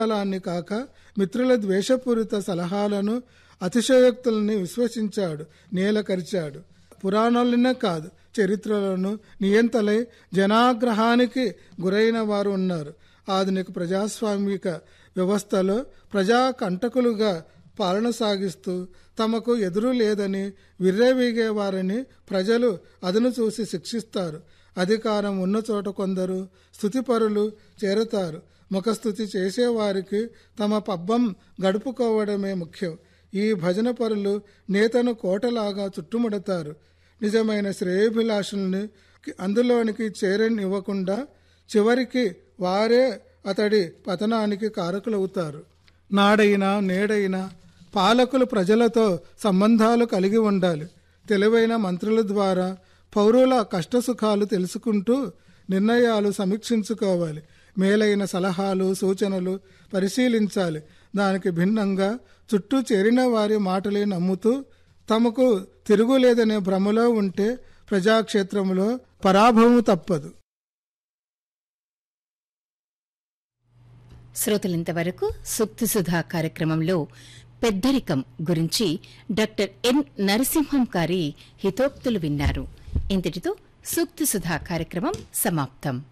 కాలాన్ని కాక మిత్రుల ద్వేషపూరిత సలహాలను అతిశయోక్తులని విశ్వసించాడు నేలకరిచాడు పురాణాలనే కాదు చరిత్రలను నియంతలై జనాగ్రహానికి గురైన వారు ఉన్నారు ఆధునిక ప్రజాస్వామిక వ్యవస్థలో ప్రజా కంటకులుగా పాలన సాగిస్తూ తమకు ఎదురు లేదని విర్రవీగే వారిని ప్రజలు అదను చూసి శిక్షిస్తారు అధికారం ఉన్న చోట కొందరు స్థుతిపరులు చేరతారు ముఖస్థుతి చేసేవారికి తమ పబ్బం గడుపుకోవడమే ముఖ్యం ఈ భజన పరులు నేతను కోటలాగా చుట్టుముడతారు నిజమైన శ్రేయభిలాషుల్ని అందులోనికి చేరనివ్వకుండా చివరికి వారే అతడి పతనానికి కారకులవుతారు నాడైనా నేడైనా పాలకులు ప్రజలతో సంబంధాలు కలిగి ఉండాలి తెలివైన మంత్రుల ద్వారా పౌరుల కష్టసుఖాలు తెలుసుకుంటూ నిర్ణయాలు సమీక్షించుకోవాలి మేలైన సలహాలు సూచనలు పరిశీలించాలి దానికి భిన్నంగా చుట్టూ చేరిన వారి మాటలే నమ్ముతూ తమకు తిరుగులేదనే భ్రమలో ఉంటే ప్రజాక్షేత్రంలో పరాభవం తప్పదు శ్రోతలింతవరకు సూక్తి సుధా కార్యక్రమంలో పెద్దరికం గురించి డాక్టర్ ఎన్ నరసింహం గారి హితోక్తులు విన్నారు ఇంతటితో సూక్తి సుధా కార్యక్రమం సమాప్తం